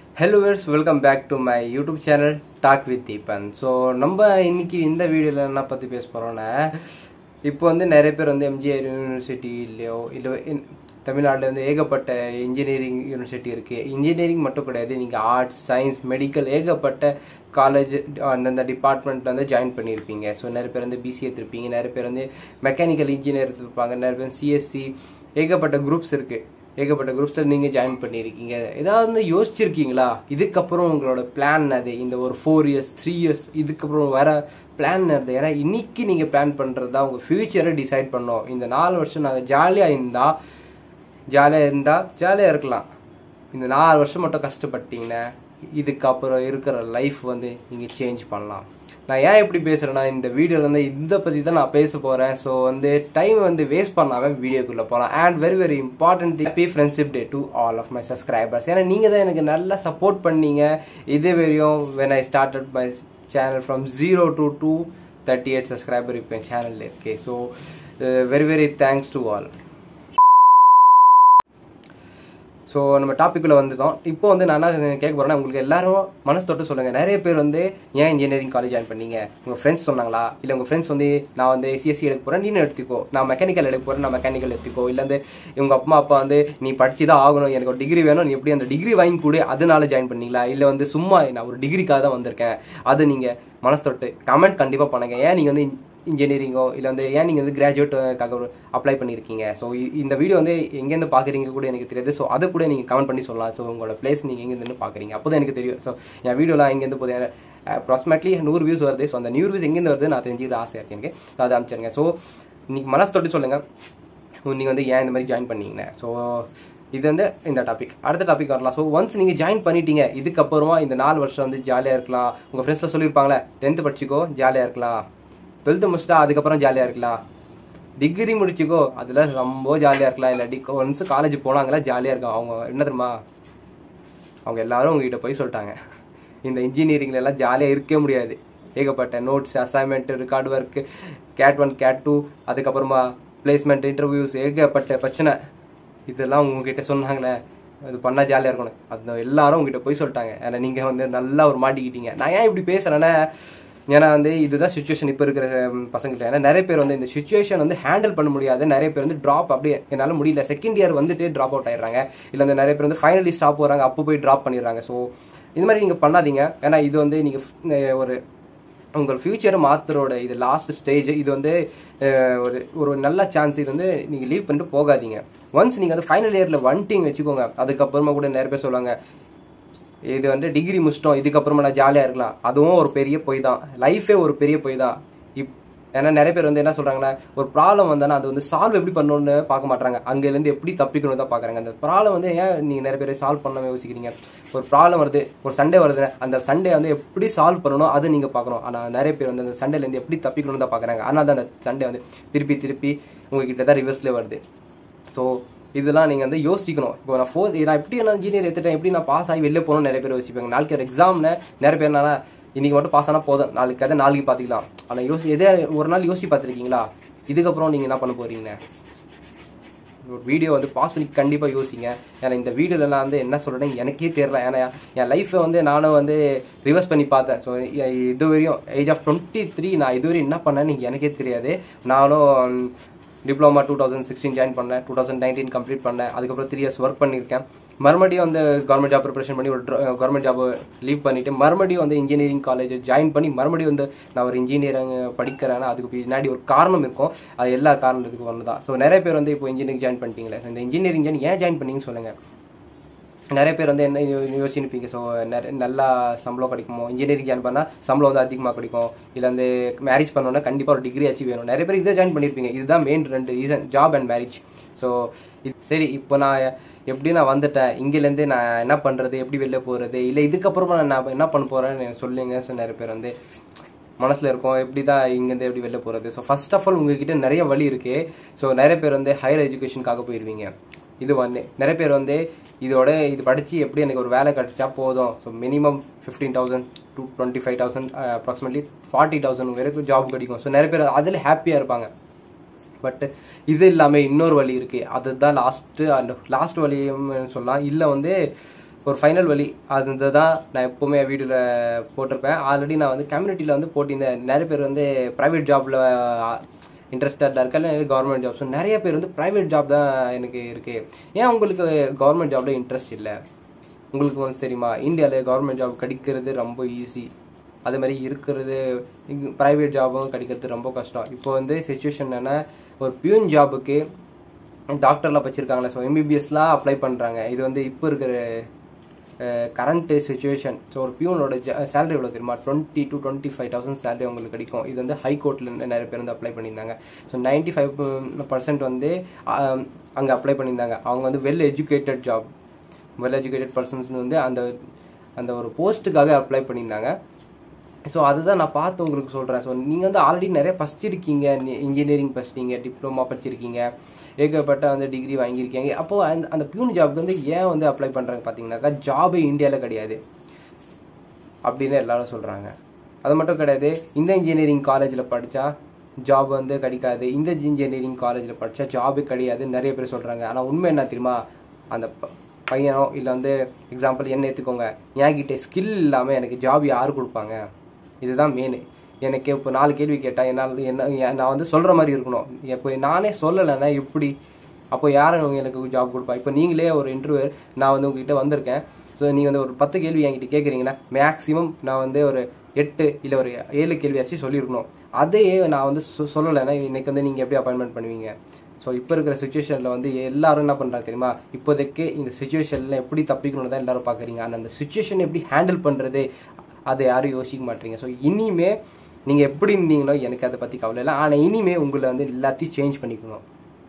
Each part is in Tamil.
hello viewers welcome back to my YouTube channel talk with Deepan so நம்ம இன்னைக்கு இந்த வீடியோவில் என்ன பற்றி பேச போகிறோன்னா இப்போ வந்து நிறைய பேர் வந்து எம்ஜிஆர் யூனிவர்சிட்டிலையோ இல்லை தமிழ்நாட்டில் வந்து ஏகப்பட்ட இன்ஜினியரிங் யூனிவர்சிட்டி இருக்குது இன்ஜினியரிங் மட்டும் கிடையாது நீங்கள் ஆர்ட்ஸ் சயின்ஸ் மெடிக்கல் ஏகப்பட்ட காலேஜ் அந்தந்த டிபார்ட்மெண்ட்டில் வந்து ஜாயின் பண்ணியிருப்பீங்க ஸோ நிறைய பேர் வந்து பிசி எடுத்திருப்பீங்க நிறைய பேர் வந்து மெக்கானிக்கல் இன்ஜினியர் எடுத்திருப்பாங்க நிறைய பேர் சிஎஸ்சி ஏகப்பட்ட குரூப்ஸ் இருக்குது ஏகப்பட்ட குரூப்ஸில் நீங்கள் ஜாயின் பண்ணியிருக்கீங்க ஏதாவது வந்து யோசிச்சிருக்கீங்களா இதுக்கப்புறம் உங்களோட பிளான் அது இந்த ஒரு ஃபோர் இயர்ஸ் த்ரீ இயர்ஸ் இதுக்கப்புறம் வர பிளான் அது ஏன்னா இன்னைக்கு நீங்கள் பிளான் பண்ணுறது தான் உங்கள் ஃப்யூச்சரை டிசைட் பண்ணோம் இந்த நாலு வருஷம் நாங்கள் ஜாலியாக இருந்தால் ஜாலியாக இருந்தால் ஜாலியாக இருக்கலாம் இந்த நாலு வருஷம் மட்டும் கஷ்டப்பட்டீங்கன்னா இதுக்கப்புறம் இருக்கிற லைஃப் வந்து நீங்கள் சேஞ்ச் பண்ணலாம் நான் ஏன் இப்படி பேசுகிறேன்னா இந்த வீடியோவில் வந்து இதை பற்றி தான் நான் பேச போகிறேன் ஸோ வந்து டைம் வந்து வேஸ்ட் பண்ணாமல் வீடியோக்குள்ளே போகலாம் and very very important happy friendship day to all of my subscribers ஏன்னா நீங்கள் தான் எனக்கு நல்லா சப்போர்ட் பண்ணீங்க இதே வரையும் when I started my channel from zero to two thirty eight subscriber இப்போ என் சேனலில் இருக்கே so very very thanks to all so நம்ம டாப்பிக்கில் வந்துட்டோம் இப்போ வந்து நான் என்ன கேட்க போகிறேன்னா உங்களுக்கு எல்லாரும் மனசு தொட்டு சொல்லுங்கள் நிறைய பேர் வந்து ஏன் இன்ஜினியரிங் காலேஜ் ஜாயின் பண்ணீங்க உங்கள் ஃப்ரெண்ட்ஸ் சொன்னாங்களா இல்லை உங்கள் ஃப்ரெண்ட்ஸ் வந்து நான் வந்து சிஎஸ்சி எடுக்க போகிறேன் நீனு எடுத்துக்கோ நான் மெக்கானிக்கல் எடுக்க போகிறேன் நான் மெக்கானிக்கல் எடுத்துக்கோ இல்லை வந்து உங்கள் அப்பா அப்பா வந்து நீ படிச்சு தான் ஆகணும் எனக்கு ஒரு டிகிரி வேணும் நீ எப்படி அந்த டிகிரி வாங்கி கூட அதனால ஜாயின் பண்ணீங்களா இல்லை வந்து சும்மா நான் ஒரு டிகிரிக்காக தான் வந்திருக்கேன் அது நீங்கள் மனசு தொட்டு கமெண்ட் கண்டிப்பாக பண்ணுங்க ஏன் நீங்கள் வந்து இன்ஜினியரிங்கோ இல்லை வந்து ஏன் நீங்கள் வந்து கிராஜுவேட்டுக்காக அப்ளை பண்ணியிருக்கீங்க ஸோ இந்த வீடியோ வந்து எங்கேருந்து பார்க்குறீங்க கூட எனக்கு தெரியாது ஸோ அதை கூட நீங்கள் கமெண்ட் பண்ணி சொல்லலாம் ஸோ உங்களோட பிளேஸ் நீங்கள் எங்கேருந்து பார்க்குறீங்க அப்போ தான் எனக்கு தெரியும் ஸோ என் வீடியோலாம் எங்கேருந்து போகுது அப்ராக்சிமேட்லி நூறு வியூஸ் வருது ஸோ அந்த நூறு வியூஸ் எங்கேருந்து வருது நான் தெரிஞ்சுக்கிற ஆசையாக இருக்கு எனக்கு ஸோ அதை அனுப்பிச்சிருங்க ஸோ இன்னைக்கு மனசு தொட்டு சொல்லுங்கள் நீங்கள் வந்து ஏன் இந்த மாதிரி ஜாயின் பண்ணீங்க ஸோ இது வந்து இந்த டாபிக் அடுத்த டாபிக் வரலாம் ஸோ ஒன்ஸ் நீங்கள் ஜாயின் பண்ணிட்டீங்க இதுக்கப்புறமா இந்த நாலு வருஷம் வந்து ஜாலியாக இருக்கலாம் உங்கள் ஃப்ரெண்ட்ஸில் சொல்லியிருப்பாங்களே டென்த்து படிச்சிக்கோ ஜாலியாக இருக்கலாம் டுவெல்த்து முடிச்சிட்டா அதுக்கப்புறம் ஜாலியாக இருக்கலாம் டிகிரி முடிச்சுக்கோ அதில் ரொம்ப ஜாலியாக இருக்கலாம் இல்லாட்டி ஒன்ஸ் காலேஜ் போனாங்களா ஜாலியாக இருக்கும் அவங்க என்ன தெரியுமா அவங்க எல்லாரும் உங்ககிட்ட போய் சொல்லிட்டாங்க இந்த இன்ஜினியரிங்ல எல்லாம் ஜாலியாக இருக்கவே முடியாது ஏகப்பட்ட notes assignment record work CAT one CAT two அதுக்கப்புறமா பிளேஸ்மெண்ட் இன்டர்வியூஸ் ஏகப்பட்ட பிரச்சனை இதெல்லாம் உங்ககிட்ட சொன்னாங்களே இது பண்ணால் ஜாலியாக இருக்கணும் அது எல்லாரும் உங்ககிட்ட போய் சொல்லிட்டாங்க ஏன்னா நீங்கள் வந்து நல்லா ஒரு மாட்டிக்கிட்டீங்க நான் ஏன் இப்படி பேசுகிறேன்னா ஏன்னா வந்து இதுதான் சுச்சுவேஷன் இப்போ இருக்கிற பசங்கள்ட்ட ஏன்னா நிறைய பேர் வந்து இந்த சுச்சுவேஷன் வந்து ஹேண்டில் பண்ண முடியாது நிறைய பேர் வந்து ட்ராப் அப்படியே என்னால் முடியல செகண்ட் இயர் வந்துட்டு ட்ராப் அவுட் ஆயிடுறாங்க இல்லை வந்து நிறைய பேர் வந்து ஃபைனலி ஸ்டாப் போகிறாங்க அப்போ போய் ட்ராப் பண்ணிடுறாங்க ஸோ இது மாதிரி நீங்கள் பண்ணாதீங்க ஏன்னா இது வந்து நீங்கள் ஒரு உங்கள் ஃபியூச்சரை மாத்துறோட இது லாஸ்ட் ஸ்டேஜ் இது வந்து ஒரு ஒரு நல்ல சான்ஸ் இது வந்து நீங்கள் லீவ் பண்ணிட்டு போகாதீங்க ஒன்ஸ் நீங்கள் வந்து ஃபைனல் இயரில் வந்துட்டீங்க வச்சுக்கோங்க அதுக்கப்புறமா கூட நிறைய பேர் சொல்லுவாங்க இது வந்து டிகிரி முடிச்சிட்டோம் இதுக்கப்புறமா நான் ஜாலியாக இருக்கலாம் அதுவும் ஒரு பெரிய பொய் தான் லைஃபே ஒரு பெரிய பொய் தான் இப் ஏன்னா நிறைய பேர் வந்து என்ன சொல்கிறாங்கன்னா ஒரு ப்ராப்ளம் வந்தானா அது வந்து சால்வ் எப்படி பண்ணணும்னு பார்க்க மாட்டாங்க அங்கேருந்து எப்படி தப்பிக்கணும் தான் பார்க்குறாங்க அந்த ப்ராப்ளம் வந்து ஏன் நீங்கள் நிறைய பேர் சால்வ் பண்ண யோசிக்கிறீங்க ஒரு ப்ராப்ளம் வருது ஒரு சண்டே வருது அந்த சண்டே வந்து எப்படி சால்வ் பண்ணணும் அது நீங்கள் பார்க்கணும் ஆனால் நிறைய பேர் வந்து அந்த சண்டேலேருந்து எப்படி தப்பிக்கணும்னு தான் பார்க்குறாங்க ஆனால் தான் அந்த சண்டே வந்து திருப்பி திருப்பி உங்ககிட்ட தான் ரிவர்ஸ்லேயே வருது ஸோ இதெல்லாம் நீங்கள் வந்து யோசிக்கணும் இப்போ நான் ஃபோர்த் நான் எப்படி நான் இன்ஜினியர் எடுத்துட்டேன் எப்படி நான் பாஸ் ஆகி வெளில போகணும் நிறைய பேர் யோசிப்பாங்க நாளைக்கு ஒரு எக்ஸாம்னு நிறைய பேர் என்னன்னா இன்னைக்கு மட்டும் பாஸ் ஆனால் போதும் நாளைக்கு அதை நாளைக்கு பார்த்துக்கலாம் ஆனால் யோசி எதே ஒரு நாள் யோசி பார்த்துருக்கீங்களா இதுக்கப்புறம் நீங்கள் என்ன பண்ண போறீங்க ஒரு வீடியோ வந்து பாஸ் பண்ணி கண்டிப்பாக யோசிங்க ஏன்னா இந்த வீடியோவில் நான் வந்து என்ன சொல்கிறேன் எனக்கே தெரியல ஏன்னா என் லைஃப்பை வந்து நானும் வந்து ரிவர்ஸ் பண்ணி பார்த்தேன் ஸோ இது வரையும் ஏஜ் ஆஃப் டுவெண்ட்டி த்ரீ நான் இதுவரையும் என்ன பண்ணேன்னு எனக்கே தெரியாது நானும் diploma two thousand sixteen join பண்ணேன் டூ தௌசண்ட் நைன்டீன் கம்ப்ளீட் பண்ணேன் அதுக்கப்புறம் த்ரீ இயர்ஸ் ஒர்க் பண்ணியிருக்கேன் மறுபடியும் வந்து கவர்மெண்ட் ஜாப் ப்ரிப்பரேஷன் பண்ணி ஒரு கவர்மெண்ட் ஜாப் லீவ் பண்ணிட்டு மறுபடியும் வந்து இன்ஜினியரிங் காலேஜ் ஜாயின் பண்ணி மறுபடியும் வந்து நான் ஒரு இன்ஜினியரிங் படிக்கிறேன்னா அதுக்கு பின்னாடி ஒரு காரணம் இருக்கும் அது எல்லா காரணத்துக்கு ஒன்று தான் ஸோ நிறைய பேர் வந்து இப்போ இன்ஜினியரிங் ஜாயின் பண்ணிட்டீங்களே இந்த இன்ஜினியரிங் ஜாயின் ஏன் ஜாயின் பண்ணீங்கன்னு சொல்லுங்கள் நிறைய பேர் வந்து என்ன யோசிச்சுருப்பீங்க ஸோ நிறைய நல்லா சம்பளம் கிடைக்குமோ இன்ஜினியரிங் ஜாயின் பண்ணால் சம்பளம் வந்து அதிகமாக கிடைக்கும் இல்லை வந்து மேரேஜ் பண்ணோன்னா கண்டிப்பாக ஒரு டிகிரி ஆச்சு வேணும் நிறைய பேர் இதை ஜாயின் பண்ணியிருப்பீங்க இதுதான் மெயின் ரெண்டு reason job and marriage so சரி இப்போ நான் எப்படி நான் வந்துட்டேன் இங்கேருந்து நான் என்ன பண்ணுறது எப்படி வெளில போகிறது இல்லை இதுக்கப்புறமா நான் என்ன பண்ண போகிறேன்னு சொல்லுங்க ஸோ நிறைய பேர் வந்து மனசில் இருக்கும் எப்படி தான் இங்கேருந்து எப்படி வெளில போகிறது ஸோ ஃபர்ஸ்ட் ஆஃப் ஆல் உங்ககிட்ட நிறைய வழி இருக்குது ஸோ நிறைய பேர் வந்து ஹையர் எஜுகேஷனுக்காக போயிடுவீங்க இது வந்து நிறைய பேர் வந்து இதோட இது படித்து எப்படி எனக்கு ஒரு வேலை கிடைச்சா போதும் so minimum fifteen thousand to twenty five thousand approximately forty thousand வரைக்கும் ஜாப் கிடைக்கும் ஸோ நிறைய பேர் அதில் ஹாப்பியாக இருப்பாங்க பட் இது இல்லாமல் இன்னொரு வழி இருக்குது அதுதான் லாஸ்ட்டு அந்த லாஸ்ட் வழியும் சொல்லலாம் இல்லை வந்து ஒரு ஃபைனல் வழி அது தான் நான் எப்போவுமே வீடியோவில் போட்டிருப்பேன் ஆல்ரெடி நான் வந்து கம்யூனிட்டியில் வந்து போட்டிருந்தேன் நிறைய பேர் வந்து ப்ரைவேட் ஜாபில் இன்ட்ரெஸ்டடாக இருக்கா இல்லை கவர்மெண்ட் ஜாப் ஸோ நிறைய பேர் வந்து ப்ரைவேட் ஜாப் தான் எனக்கு இருக்குது ஏன் உங்களுக்கு கவர்மெண்ட் ஜாப்ல இன்ட்ரெஸ்ட் இல்லை உங்களுக்கு வந்து தெரியுமா இந்தியாவில் கவர்மெண்ட் ஜாப் கிடைக்கிறது ரொம்ப ஈஸி அதே மாதிரி இருக்கிறது ப்ரைவேட் ஜாபும் கிடைக்கிறது ரொம்ப கஷ்டம் இப்போ வந்து சுச்சுவேஷன் என்னன்னா ஒரு பியூன் ஜாபுக்கு டாக்டர்லாம் படிச்சிருக்காங்களே ஸோ எம்பிபிஎஸ்லாம் அப்ளை பண்ணுறாங்க இது வந்து இப்போ இருக்கிற கரண்ட் சுச்சுவேஷன் ஸோ ஒரு பியூனோட சேலரி எவ்வளோ தெரியுமா twenty to twenty five thousand salary அவங்களுக்கு கிடைக்கும் இது வந்து ஹை கோர்ட்லேருந்து நிறைய பேர் வந்து அப்ளை பண்ணியிருந்தாங்க ஸோ நைன்டி ஃபைவ் பர்சன்ட் வந்து அங்கே அப்ளை பண்ணியிருந்தாங்க அவங்க வந்து well educated job well educated persons வந்து அந்த அந்த ஒரு போஸ்ட்டுக்காக அப்ளை பண்ணியிருந்தாங்க ஸோ அதுதான் நான் பார்த்து உங்களுக்கு சொல்கிறேன் ஸோ நீங்கள் வந்து ஆல்ரெடி நிறைய படிச்சிருக்கீங்க இன்ஜினியரிங் படிச்சிருக்கீங்க டிப்ளமா படிச்சிருக்கீங்க ஏகப்பட்ட வந்து டிகிரி வாங்கியிருக்கீங்க அப்போது அந்த அந்த பியூன் ஜாப்க்கு வந்து ஏன் வந்து அப்ளை பண்ணுறாங்க பார்த்தீங்கன்னாக்கா ஜாபே இந்தியாவில் கிடையாது அப்படின்னு எல்லாரும் சொல்கிறாங்க அது மட்டும் கிடையாது இந்த இன்ஜினியரிங் காலேஜில் படித்தா ஜாப் வந்து கிடைக்காது இந்த இன்ஜினியரிங் காலேஜில் படித்தா ஜாபே கிடையாது நிறைய பேர் சொல்கிறாங்க ஆனால் உண்மை என்ன தெரியுமா அந்த பையனோ இல்லை வந்து எக்ஸாம்பிள் என்ன எடுத்துக்கோங்க என்கிட்ட ஸ்கில் இல்லாமல் எனக்கு ஜாப் யார் கொடுப்பாங்க இதுதான் மெயின் எனக்கு இப்போ நாலு கேள்வி கேட்டால் என்னால் என்ன நான் வந்து சொல்கிற மாதிரி இருக்கணும் இப்போ நானே சொல்லலைன்னா எப்படி அப்போ யாரும் எனக்கு ஜாப் கொடுப்பா இப்போ நீங்களே ஒரு இன்டர்வியூ நான் வந்து உங்ககிட்ட வந்திருக்கேன் ஸோ நீங்கள் வந்து ஒரு பத்து கேள்வி என்கிட்ட கேட்குறீங்கன்னா மேக்ஸிமம் நான் வந்து ஒரு எட்டு இல்லை ஒரு ஏழு கேள்வியாச்சும் சொல்லியிருக்கணும் அதையே நான் வந்து சொல்லலைன்னா இன்னைக்கு வந்து நீங்கள் எப்படி அப்பாயின்மெண்ட் பண்ணுவீங்க ஸோ இப்போ இருக்கிற சுச்சுவேஷனில் வந்து எல்லாரும் என்ன பண்ணுறாங்க தெரியுமா இப்போதைக்கு இந்த சுச்சுவேஷனில் எப்படி தப்பிக்கணும்னு தான் எல்லாரும் பார்க்குறீங்க ஆனால் அந்த சுச்சுவேஷன் எப்படி ஹேண்டில் பண்ணுறது அதை யாரும் யோசிக்க மாட்டீங்க ஸோ இனிமே நீங்கள் எப்படி இருந்தீங்களோ எனக்கு அதை பற்றி கவலை இல்லை ஆனால் இனிமே உங்களை வந்து எல்லாத்தையும் சேஞ்ச் பண்ணிக்கணும்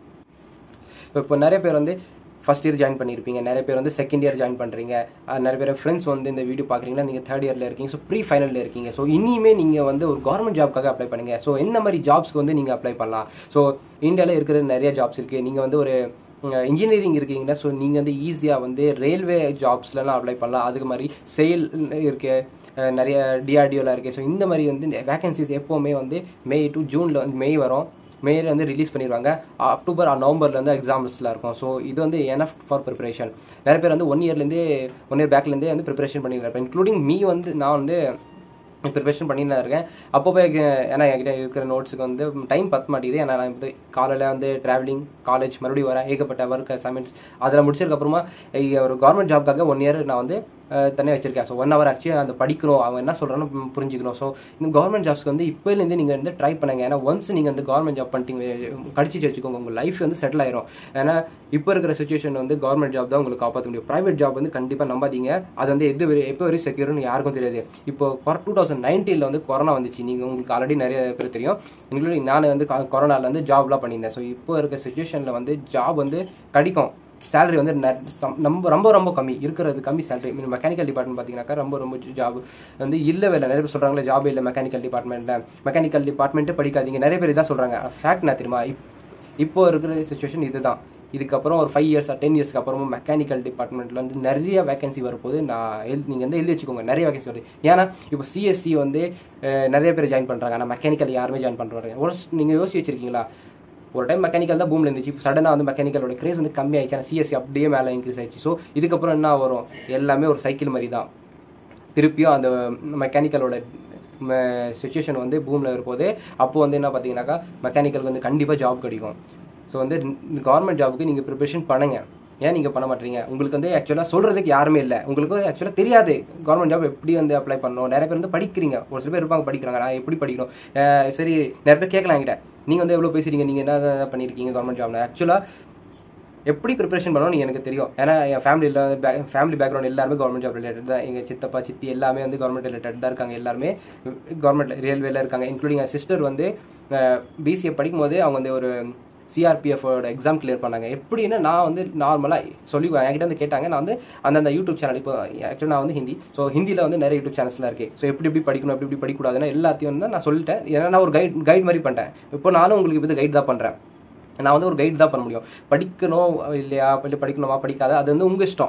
இப்போ நிறைய பேர் வந்து ஃபஸ்ட் இயர் ஜாயின் பண்ணியிருப்பீங்க நிறைய பேர் வந்து செகண்ட் இயர் ஜாயின் பண்ணுறீங்க நிறைய பேர் ஃப்ரெண்ட்ஸ் வந்து இந்த வீடியோ பார்க்குறீங்கன்னா நீங்கள் தேர்ட் இயரில் இருக்கீங்க ஸோ ப்ரீ ஃபைனலில் இருக்கீங்க ஸோ இனிமே நீங்கள் வந்து ஒரு கவர்மெண்ட் ஜாப்க்காக அப்ளை பண்ணுங்க ஸோ எந்த மாதிரி ஜாப்ஸ்க்கு வந்து நீங்கள் அப்ளை பண்ணலாம் ஸோ இந்தியாவில் இருக்கிற நிறைய ஜாப்ஸ் இருக்குது நீங்கள் வந்து ஒரு இன்ஜினியரிங் இருக்கீங்கன்னா ஸோ நீங்கள் வந்து ஈஸியாக வந்து ரயில்வே ஜாப்ஸ்லாம் அப்ளை பண்ணலாம் அதுக்கு மாதிரி செயல் இருக்கு நிறைய டிஆர்டிஓலாம் இருக்குது ஸோ இந்த மாதிரி வந்து வேகன்சிஸ் எப்போவுமே வந்து மே டு ஜூனில் வந்து மே வரும் மேல வந்து ரிலீஸ் பண்ணிடுவாங்க அக்டோபர் நவம்பர்ல வந்து எக்ஸாம்ஸ்லாம் இருக்கும் ஸோ இது வந்து எனஃப் ஃபார் ப்ரிப்பரேஷன் நிறைய பேர் வந்து ஒன் இயர்லேருந்தே ஒன் இயர் பேக்லேருந்தே வந்து ப்ரிப்பரேஷன் பண்ணியிருப்பேன் இன்க்ளூடிங் மீ வந்து நான் வந்து ப்ரிப்பரேஷன் பண்ணிட்டு இருக்கேன் அப்போ போய் ஏன்னா என்கிட்ட இருக்கிற நோட்ஸுக்கு வந்து டைம் பத்த மாட்டேங்குது ஏன்னா நான் வந்து காலையில் வந்து ட்ராவலிங் காலேஜ் மறுபடியும் வரேன் ஏகப்பட்ட ஒர்க் அசைன்மெண்ட்ஸ் அதில் முடிச்சதுக்கப்புறமா ஒரு கவர்மெண்ட் ஜாப்க்காக ஒன் இயர் நான் வந்து தனியாக வச்சிருக்கேன் ஸோ ஒன் ஹவர் ஆச்சு அந்த படிக்கணும் அவங்க என்ன சொல்கிறான்னு புரிஞ்சுக்கணும் ஸோ இந்த கவர்மெண்ட் ஜாப்ஸ்க்கு வந்து இப்போலேருந்து நீங்கள் வந்து ட்ரை பண்ணுங்க ஏன்னா ஒன்ஸ் நீங்கள் வந்து கவர்மெண்ட் ஜாப் பண்ணிட்டீங்க கடிச்சிட்டு வச்சுக்கோங்க உங்கள் லைஃப் வந்து செட்டில் ஆயிரும் ஏன்னா இப்போ இருக்கிற சுச்சுவேஷன் வந்து கவர்மெண்ட் ஜாப் தான் உங்களுக்கு காப்பாற்ற முடியும் ப்ரைவேட் ஜாப் வந்து கண்டிப்பாக நம்பாதீங்க அது வந்து எது வரை எப்போ வரையும் செக்யூர்னு யாருக்கும் தெரியாது இப்போ டூ தௌசண்ட் நைன்டீனில் வந்து கொரோனா வந்துச்சு நீங்கள் உங்களுக்கு ஆல்ரெடி நிறைய பேர் தெரியும் இன்க்ளூடிங் நான் வந்து கொரோனாவில் வந்து ஜாப்லாம் பண்ணியிருந்தேன் ஸோ இப்போ இருக்க சுச்சுவேஷனில் வந்து ஜாப் வந்து கிடைக்கும் சேலரி வந்து ரொம்ப ரொம்ப ரொம்ப கம்மி இருக்கிறது கம்மி சேலரி மீன் மெக்கானிக்கல் டிபார்ட்மெண்ட் பார்த்தீங்கன்னாக்கா ரொம்ப ரொம்ப ஜாப் வந்து இல்லை வேலை நிறைய பேர் சொல்கிறாங்களே ஜாப் இல்லை மெக்கானிக்கல் டிபார்ட்மெண்ட்டில் மெக்கானிக்கல் டிபார்ட்மெண்ட்டே படிக்காதீங்க நிறைய பேர் இதான் சொல்கிறாங்க ஃபேக்ட் நான் தெரியுமா இப்போ இருக்கிற சுச்சுவேஷன் இதுதான் இதுக்கப்புறம் ஒரு ஃபைவ் இயர்ஸ் டென் இயர்ஸ்க்கு அப்புறமா மெக்கானிக்கல் டிபார்ட்மெண்ட்டில் வந்து நிறைய வேகன்சி வரப்போது நான் எழு நீங்கள் வந்து எழுதி வச்சுக்கோங்க நிறைய வேகன்சி வருது ஏன்னா இப்போ சிஎஸ்சி வந்து நிறைய பேர் ஜாயின் பண்ணுறாங்க ஆனால் மெக்கானிக்கல் யாருமே ஜாயின் பண்ணுறாங்க ஒரு நீங்கள் யோசிச்சு வச்சிருக்கீங்களா ஒரு டைம் மெக்கானிக்கல் தான் பூமில் இருந்துச்சு இப்போ சடனாக வந்து மெக்கானிக்கலோட கிரேஸ் வந்து கம்மி ஆயிடுச்சு ஆனால் சிஎஸ்சி அப்படியே மேலே இன்க்ரீஸ் ஆயிடுச்சு ஸோ இதுக்கப்புறம் என்ன வரும் எல்லாமே ஒரு சைக்கிள் மாதிரி தான் திருப்பியும் அந்த மெக்கானிக்கலோட சுச்சுவேஷன் வந்து பூமில் இருப்போது அப்போது வந்து என்ன பார்த்தீங்கன்னாக்கா மெக்கானிக்கலுக்கு வந்து கண்டிப்பாக ஜாப் கிடைக்கும் ஸோ வந்து கவர்மெண்ட் ஜாபுக்கு நீங்கள் ப்ரிப்பரேஷன் பண்ணுங்க ஏன் நீங்கள் பண்ண மாட்டீங்க உங்களுக்கு வந்து ஆக்சுவலாக சொல்கிறதுக்கு யாருமே இல்லை உங்களுக்கு ஆக்சுவலாக தெரியாது கவர்மெண்ட் ஜாப் எப்படி வந்து அப்ளை பண்ணணும் நிறைய பேர் வந்து படிக்கிறீங்க ஒரு சில பேர் இருப்பாங்க படிக்கிறாங்க நான் எப்படி படிக்கணும் சரி நிறைய பேர் கேட்கலாம் என்கிட்ட நீங்கள் வந்து எவ்வளோ பேசுறீங்க நீங்கள் என்ன பண்ணியிருக்கீங்க கவர்மெண்ட் ஜாப்ல ஆக்சுவலாக எப்படி ப்ரிப்பரேஷன் பண்ணணும் எனக்கு தெரியும் ஏன்னா என் ஃபேமிலியில் ஃபேமிலி பேக்ரவுண்ட் எல்லாருமே கவர்மெண்ட் ஜாப் ரிலேட்டட் தான் எங்கள் சித்தப்பா சித்தி எல்லாமே வந்து கவர்மெண்ட் ரிலேட்டட் தான் இருக்காங்க எல்லாருமே கவர்மெண்ட் ரயில்வேல இருக்காங்க இன்க்ளூடிங் என் சிஸ்டர் வந்து பிசிஏ படிக்கும் போதே அவங்க வந்து ஒரு சிஆர்பிஎஃபோட எக்ஸாம் கிளியர் பண்ணாங்க எப்படின்னா நான் வந்து நார்மலாக சொல்லி என்கிட்ட வந்து கேட்டாங்க நான் வந்து அந்தந்த யூடியூப் சேனல் இப்போ ஆக்சுவலாக நான் வந்து ஹிந்தி ஸோ ஹிந்தியில் வந்து நிறைய யூடியூப் சேனல்ஸ்லாம் இருக்கு ஸோ எப்படி எப்படி படிக்கணும் எப்படி எப்படி படிக்கக்கூடாதுன்னா எல்லாத்தையும் வந்து நான் சொல்லிட்டேன் ஏன்னா நான் ஒரு கைட் கைட் மாதிரி பண்ணிட்டேன் இப்போ நானும் உங்களுக்கு இப்போ கைட் தான் பண்ணுறேன் நான் வந்து ஒரு கைட் தான் பண்ண முடியும் படிக்கணும் இல்லையா இல்லை படிக்கணுமா படிக்காத அது வந்து உங்கள் இஷ்டம்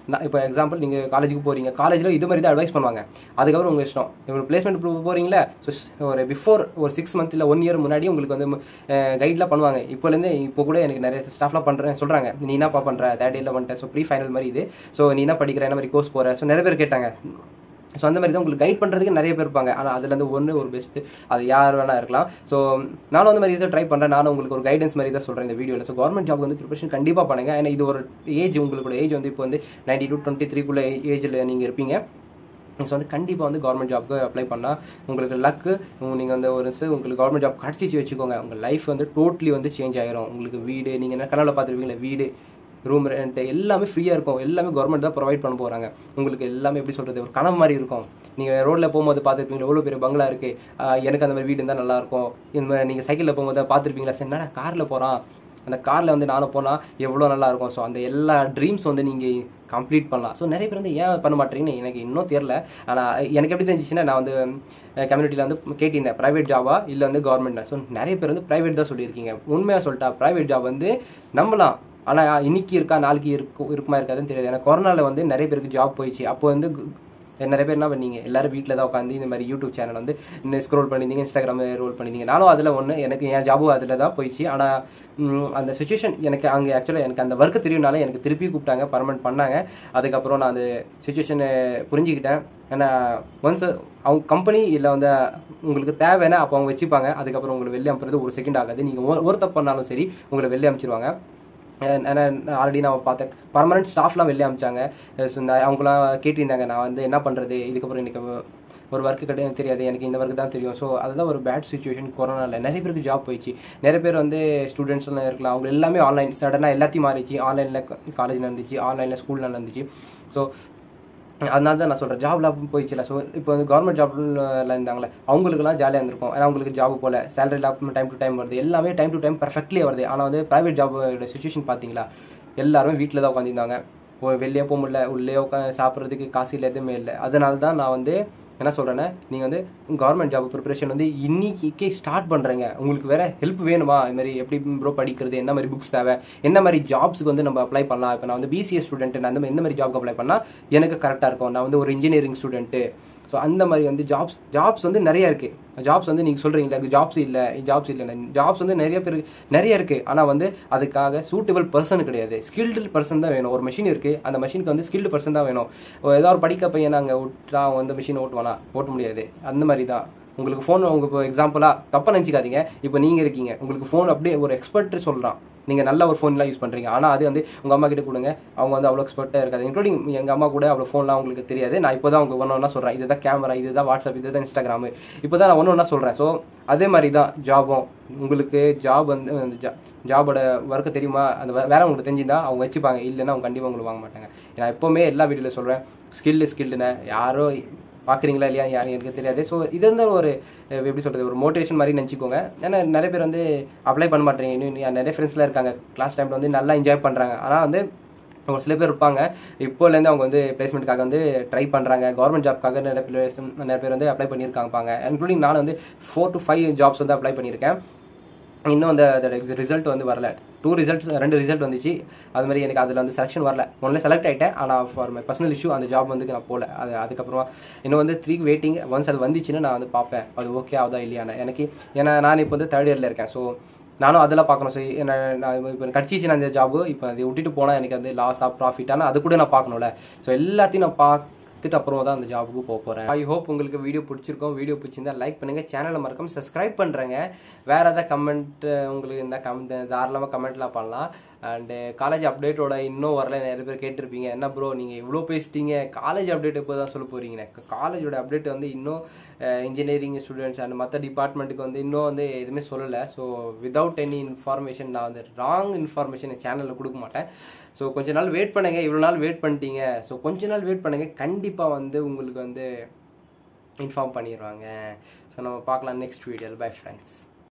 நான் இப்போ எக்ஸாம்பிள் நீங்கள் காலேஜுக்கு போகிறீங்க காலேஜில் இது மாதிரி தான் அட்வைஸ் பண்ணுவாங்க அதுக்கப்புறம் உங்கள் இஷ்டம் இப்போ பிளேஸ்மெண்ட் போகிறீங்களா ஸோ ஒரு பிஃபோர் ஒரு சிக்ஸ் மந்த் இல்லை ஒன் இயர் முன்னாடி உங்களுக்கு வந்து கைட்லாம் பண்ணுவாங்க இப்போலேருந்து இப்போ கூட எனக்கு நிறைய ஸ்டாஃப்லாம் பண்ணுறேன் சொல்கிறாங்க நீ என்னப்பா பண்ணுற தேர்ட் இயரில் வந்துட்டேன் ஸோ ப்ரீ ஃபைனல் மாதிரி இது ஸோ நீ என்ன படிக்கிற என்ன மாதிரி கோர்ஸ் போகிற ஸோ நிறைய பேர் கேட்டாங்க ஸோ அந்த மாதிரி தான் உங்களுக்கு கைட் பண்ணுறதுக்கு நிறைய பேர் இருப்பாங்க ஆனால் அதுலேருந்து ஒன்று ஒரு பெஸ்ட்டு அது யார் வேணா இருக்கலாம் ஸோ நானும் அந்த மாதிரி தான் ட்ரை பண்ணுறேன் நானும் உங்களுக்கு ஒரு கைடன்ஸ் மாதிரி தான் சொல்கிறேன் இந்த வீடியோவில் ஸோ கவர்மெண்ட் ஜாப் வந்து ப்ரிப்பரேஷன் கண்டிப்பாக பண்ணுங்க ஏன்னா இது ஒரு ஏஜ் உங்களோட ஏஜ் வந்து இப்போ வந்து நைன்டி டூ டுவெண்ட்டி த்ரீக்குள்ளே ஏஜில் நீங்கள் இருப்பீங்க ஸோ வந்து கண்டிப்பாக வந்து கவர்மெண்ட் ஜாப்க்கு அப்ளை பண்ணால் உங்களுக்கு லக்கு நீங்கள் வந்து ஒரு சி- உங்களுக்கு கவர்மெண்ட் ஜாப் கிடச்சிச்சு வச்சுக்கோங்க உங்கள் லைஃப் வந்து டோட்டலி வந்து சேஞ்ச் ஆயிரும் உங்களுக்கு வீடு நீங்கள் என்ன கனவுல பார்த்துருப்பீங்களா வீடு ரூம் ரெண்ட் எல்லாமே ஃப்ரீயாக இருக்கும் எல்லாமே கவர்மெண்ட் தான் ப்ரொவைட் பண்ண போகிறாங்க உங்களுக்கு எல்லாமே எப்படி சொல்கிறது ஒரு கனவு மாதிரி இருக்கும் நீங்கள் ரோட்டில் போகும்போது பார்த்துருப்பீங்களா எவ்வளோ பெரிய பங்களா இருக்குது எனக்கு அந்த மாதிரி வீடு இருந்தால் நல்லாயிருக்கும் இந்த மாதிரி நீங்கள் சைக்கிளில் போகும்போது பார்த்துருப்பீங்களா சரி என்னடா காரில் போகிறான் அந்த காரில் வந்து நானும் போனால் எவ்வளோ நல்லா இருக்கும் ஸோ அந்த எல்லா ட்ரீம்ஸ் வந்து நீங்கள் கம்ப்ளீட் பண்ணலாம் ஸோ நிறைய பேர் வந்து ஏன் பண்ண மாட்டேறீங்கன்னு எனக்கு இன்னும் தெரில ஆனால் எனக்கு எப்படி தெரிஞ்சிச்சுன்னா நான் வந்து கம்யூனிட்டியில் வந்து கேட்டிருந்தேன் ப்ரைவேட் ஜாபா இல்லை வந்து கவர்மெண்ட் ஸோ நிறைய பேர் வந்து ப்ரைவேட் தான் சொல்லியிருக்கீங்க உண்மையாக சொல்லிட்டா ப்ரைவேட் ஜாப் வந்து நம்பலாம் ஆனால் இன்னைக்கு இருக்கா நாளைக்கு இருக்கும் இருக்குமா இருக்காதுன்னு தெரியாது ஏன்னா கொரோனாவில் வந்து நிறைய பேருக்கு ஜாப் போயிடுச்சு அப்போ வந்து கு- நிறைய பேர் என்ன பண்ணீங்க எல்லாரும் வீட்டில் தான் உட்காந்து இந்த மாதிரி யூடியூப் சேனல் வந்து ஸ்க்ரோல் பண்ணியிருந்தீங்க இன்ஸ்டாகிராம் ரோல் பண்ணியிருந்தீங்க நானும் அதில் ஒன்று எனக்கு என் ஜாபும் அதில் தான் போயிடுச்சு ஆனால் அந்த சுச்சுவேஷன் எனக்கு அங்கே ஆக்சுவலாக எனக்கு அந்த ஒர்க்கு தெரியும்னால எனக்கு திருப்பி கூப்பிட்டாங்க பர்மனெண்ட் பண்ணாங்க அதுக்கப்புறம் நான் அந்த சுச்சுவேஷனை புரிஞ்சுக்கிட்டேன் ஏன்னா ஒன்ஸ் அவங்க கம்பெனி இல்லை வந்து உங்களுக்கு தேவைன்னா அப்போ அவங்க வச்சுப்பாங்க அதுக்கப்புறம் உங்களுக்கு வெளியே அனுப்புறது ஒரு செகண்ட் ஆகாது நீங்கள் ஒரு தப்பு பண்ணாலும் சரி உங்களை வெளியே அனுப்பிச்சிருவாங்க ஆல்ரெடி நான் பார்த்தேன் பர்மனன்ட் ஸ்டாஃப்லாம் வெளியே அமிச்சாங்க ஸோ அவங்களாம் கேட்டிருந்தாங்க நான் வந்து என்ன பண்ணுறது இதுக்கப்புறம் இன்னைக்கு ஒரு ஒர்க்கு கிடையாது தெரியாது எனக்கு இந்த ஒர்க்கு தான் தெரியும் ஸோ அதுதான் ஒரு பேட் சுச்சுவேஷன் கொரோனாவில் நிறைய பேருக்கு ஜாப் போயிடுச்சு நிறைய பேர் வந்து ஸ்டூடெண்ட்ஸ்லாம் இருக்கலாம் அவங்க எல்லாமே ஆன்லைன் சடனாக எல்லாத்தையும் மாறிச்சு ஆன்லைனில் காலேஜ் நடந்துச்சு ஆன்லைனில் ஸ்கூல் நடந்துச்சு ஸோ அதனால தான் நான் சொல்கிறேன் ஜாப்லாம் போயிடுச்சுல ஸோ இப்போ வந்து கவர்மெண்ட் ஜாப்ல இருந்தாங்களே அவங்களுக்குலாம் ஜாலியாக இருந்திருக்கும் ஏன்னா அவங்களுக்கு ஜாப் போல சேலரி டைம் டு டைம் வருது எல்லாமே டைம் டு டைம் பர்ஃபெக்ட்லி வருது ஆனால் வந்து ப்ரைவேட் ஜாபோட சுச்சுவேஷன் பார்த்தீங்களா எல்லாருமே வீட்டில் தான் உட்காந்துருந்தாங்க வெளியே போக முடியல உள்ளே உட்காந்து சாப்பிட்றதுக்கு காசு இல்லை எதுவுமே இல்லை அதனால தான் நான் வந்து என்ன சொல்கிறேன்னா நீங்கள் வந்து கவர்மெண்ட் ஜாப் ப்ரிப்பரேஷன் வந்து இன்னைக்கே ஸ்டார்ட் பண்ணுறீங்க உங்களுக்கு வேற ஹெல்ப் வேணுமா இது மாதிரி எப்படி ப்ரோ படிக்கிறது என்ன மாதிரி புக்ஸ் தேவை என்ன மாதிரி ஜாப்ஸ்க்கு வந்து நம்ம அப்ளை பண்ணலாம் இப்போ நான் வந்து பிசிஎஸ் ஸ்டூடெண்ட் நான் அந்த மாதிரி எந்த மாதிரி ஜாப்க்கு அப்ளை பண்ணால் எனக்கு கரெக்டாக இருக்கும் நான் வந்து ஒரு இன்ஜினியரிங் ஸ்டூடெண்ட்டு ஸோ அந்த மாதிரி வந்து ஜாப்ஸ் ஜாப்ஸ் வந்து நிறைய இருக்கு ஜாப்ஸ் வந்து நீங்கள் சொல்கிறீங்களா ஜாப்ஸ் இல்லை ஜாப்ஸ் இல்லை ஜாப்ஸ் வந்து நிறைய பேர் நிறைய இருக்கு ஆனால் வந்து அதுக்காக சூட்டபிள் பர்சன் கிடையாது ஸ்கில்டு பர்சன் தான் வேணும் ஒரு மிஷின் இருக்கு அந்த மிஷினுக்கு வந்து ஸ்கில்டு பர்சன் தான் வேணும் ஏதாவது ஒரு படிக்க பையன் அங்கே விட்டா அவன் வந்து மிஷின் ஓட்டுவானா ஓட்ட முடியாது அந்த மாதிரி தான் உங்களுக்கு ஃபோன் உங்க இப்போ எக்ஸாம்பிளாக தப்பாக நினச்சிக்காதீங்க இப்போ நீங்கள் இருக்கீங்க உங்களுக்கு ஃபோன் அப்படியே ஒரு எக்ஸ்பர்ட் சொல்கிறான் நீங்கள் நல்ல ஒரு ஃபோன்லாம் யூஸ் பண்ணுறீங்க ஆனால் அது வந்து உங்கள் அம்மா கிட்ட கொடுங்க அவங்க வந்து அவ்வளோ எக்ஸ்பர்ட்டாக இருக்காது இன்க்ளூடிங் எங்கள் அம்மா கூட அவ்வளோ ஃபோன்லாம் உங்களுக்கு தெரியாது நான் இப்போ தான் அவங்க ஒன்று ஒன்றா சொல்கிறேன் இதுதான் கேமரா இதுதான் வாட்ஸ்அப் இதுதான் இன்ஸ்டாகிராமு இப்போ தான் நான் ஒன்று ஒன்றா சொல்கிறேன் ஸோ அதே மாதிரி தான் ஜாபும் உங்களுக்கு ஜாப் வந்து அந்த ஜாபோட ஒர்க்கு தெரியுமா அந்த வே- வேலை உங்களுக்கு தெரிஞ்சுதா அவங்க வச்சுப்பாங்க இல்லைன்னா அவங்க கண்டிப்பாக உங்களுக்கு வாங்க மாட்டாங்க நான் எப்போவுமே எல்லா வீடியோவில் சொல்கிறேன் ஸ்கில்லு ஸ்கில்டுன்னு யாரோ பார்க்குறீங்களா இல்லையா யாரும் எனக்கு தெரியாது ஸோ இது வந்து ஒரு அஹ், எப்படி சொல்கிறது ஒரு மோட்டிவேஷன் மாதிரி நினச்சிக்கோங்க ஏன்னா நிறைய பேர் வந்து அப்ளை பண்ண மாட்டேங்க இன்னும் இன்னும் நிறைய ஃப்ரெண்ட்ஸ்லாம் இருக்காங்க கிளாஸ் டைமில் வந்து நல்லா என்ஜாய் பண்ணுறாங்க ஆனால் வந்து ஒரு சில பேர் இருப்பாங்க இப்போலேருந்து அவங்க வந்து பிளேஸ்மெண்ட்டுக்காக வந்து ட்ரை பண்ணுறாங்க கவர்மெண்ட் ஜாப்க்காக நிறைய பேர் நிறைய பேர் வந்து அப்ளை பண்ணியிருக்காங்க இன்க்ளூடிங் நான் வந்து ஃபோர் டு ஃபைவ் ஜாப்ஸ் வந்து அப்ளை பண்ணியிருக்கேன் இன்னும் அந்த அதோட ரிசல்ட் வந்து வரல டூ ரிசல்ட் ரெண்டு ரிசல்ட் வந்துச்சு அது மாதிரி எனக்கு அதில் வந்து செலெக்ஷன் வரல ஒன்றில் செலக்ட் ஆகிட்டேன் ஆனால் ஃபார் மை பர்சனல் இஷ்யூ அந்த ஜாப் வந்து நான் போகல அது அதுக்கப்புறமா இன்னும் வந்து த்ரீ வெயிட்டிங் ஒன்ஸ் அது வந்துச்சுன்னா நான் வந்து பார்ப்பேன் அது ஓகே ஆகுதா இல்லையான்னு எனக்கு ஏன்னா நான் இப்போ வந்து தேர்ட் இயரில் இருக்கேன் ஸோ நானும் அதெல்லாம் பார்க்கணும் ஸோ என்ன நான் இப்போ கிடச்சிச்சு அந்த ஜாபு இப்போ அதை விட்டுட்டு போனால் எனக்கு வந்து லாஸாக ப்ராஃபிட் ஆனால் அது கூட நான் பார்க்கணும்ல ஸோ எல்லாத்தையும் நான் பார்த்துட்டு அப்புறமா தான் அந்த ஜாபுக்கு போக போகிறேன் ஐ ஹோப் உங்களுக்கு வீடியோ பிடிச்சிருக்கோம் வீடியோ பிடிச்சிருந்தா லைக் பண்ணுங்க சேனலை மறக்காம சப்ஸ்கிரைப் பண்ணுறேங்க வேற ஏதாவது கமெண்ட் உங்களுக்கு இருந்தால் கமெண்ட் தாராளமாக கமெண்ட்லாம் பண்ணலாம் அண்டு காலேஜ் அப்டேட்டோட இன்னும் வரல நிறைய பேர் கேட்டிருப்பீங்க என்ன ப்ரோ நீங்கள் இவ்வளோ பேசிட்டீங்க காலேஜ் அப்டேட் இப்போ தான் சொல்ல போறீங்கண்ணே காலேஜோட அப்டேட் வந்து இன்னும் இன்ஜினியரிங் ஸ்டூடெண்ட்ஸ் அண்ட் மற்ற டிபார்ட்மெண்ட்டுக்கு வந்து இன்னும் வந்து எதுவுமே சொல்லலை ஸோ வித்தவுட் எனி இன்ஃபார்மேஷன் நான் வந்து ராங் இன்ஃபார்மேஷன் என் சேனலில் கொடுக்க மாட்டேன் ஸோ கொஞ்ச நாள் வெயிட் பண்ணுங்க இவ்வளோ நாள் வெயிட் பண்ணிட்டீங்க ஸோ கொஞ்ச நாள் வெயிட் பண்ணுங்க கண்டிப்பாக வந்து உங்களுக்கு வந்து இன்ஃபார்ம் பண்ணிடுவாங்க ஸோ நம்ம பார்க்கலாம் நெக்ஸ்ட் வீடியோவில் பை ஃப்ரெண்ட்ஸ்